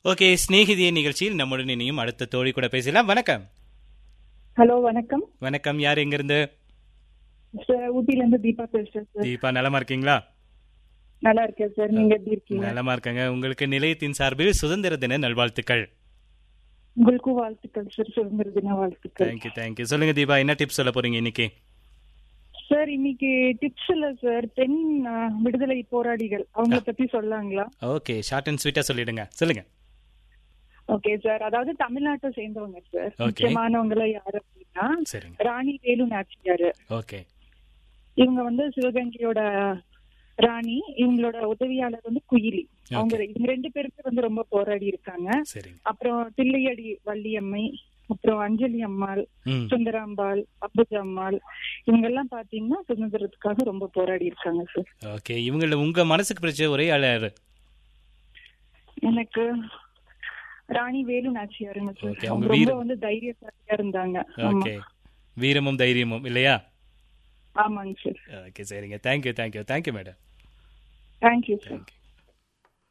Okay சிநேகிதிய நிகழ்ச்சியில் நம்முடன் இனியும் அடுத்த தோழி கூட பேசலாம் வணக்கம் ஹலோ வணக்கம் வணக்கம் யார் எங்கிருந்து சார் ஊட்டில இருந்து தீபா பேசுறேன் சார் தீபா நலமா இருக்கீங்களா நல்லா இருக்கேன் சார் நீங்க எப்படி இருக்கீங்க நலமா இருக்காங்க உங்களுக்கு நிலையத்தின் சார்பில் சுதந்திர தின நல்வாழ்த்துக்கள் உங்களுக்கும் வாழ்த்துக்கள் சார் சுதந்திர தின வாழ்த்துக்கள் தேங்க்யூ தேங்க்யூ சொல்லுங்க தீபா என்ன டிப்ஸ் சொல்ல போறீங்க இன்னைக்கு சார் இன்னைக்கு டிப்ஸ் இல்ல சார் பெண் ஆ, விடுதலை போராளிகள் அவங்கள பத்தி சொல்லாங்களா ஓகே ஷார்ட் அண்ட் ஸ்வீட்டா சொல்லிடுங்க சொல்லுங்க ஓகே சார் அதாவது தமிழ்நாட்டை சேர்ந்தவங்க சார் Okay. முக்கியமானவங்கள யாரு அப்படின்னா சரிங்க ராணி வேலு நாச்சியாரு ஓகே இவங்க வந்து சிவகங்கையோட ராணி இவங்களோட உதவியாளர் வந்து குயிலி அவங்க இவங்க ரெண்டு பேருக்கு வந்து ரொம்ப போராடி இருக்காங்க சரிங்க அப்புறம் தில்லையடி வள்ளியம்மை அப்புறம் அஞ்சலி அம்மாள் ம் சுந்தராம்பாள் அம்புஜா அம்மாள் இவங்க எல்லாம் பாத்தீங்கன்னா சுதந்திரத்துக்காக ரொம்ப போராடி இருக்காங்க சார் ஓகே இவங்கள உங்க மனசுக்கு பிடிச்ச ஒரே ஆள் யாரு எனக்கு ராணி வேலு நாச்சியாருங்க Okay, சார் அவங்க அவங்க ரொம்ப வீர- வந்து தைரியசாலியா இருந்தாங்க ஆமா ஓகே வீரமும் தைரியமும் இல்லையா ஆமாங்க சார் ஓகே சரிங்க thank you thank you thank you madam thank you sir thank you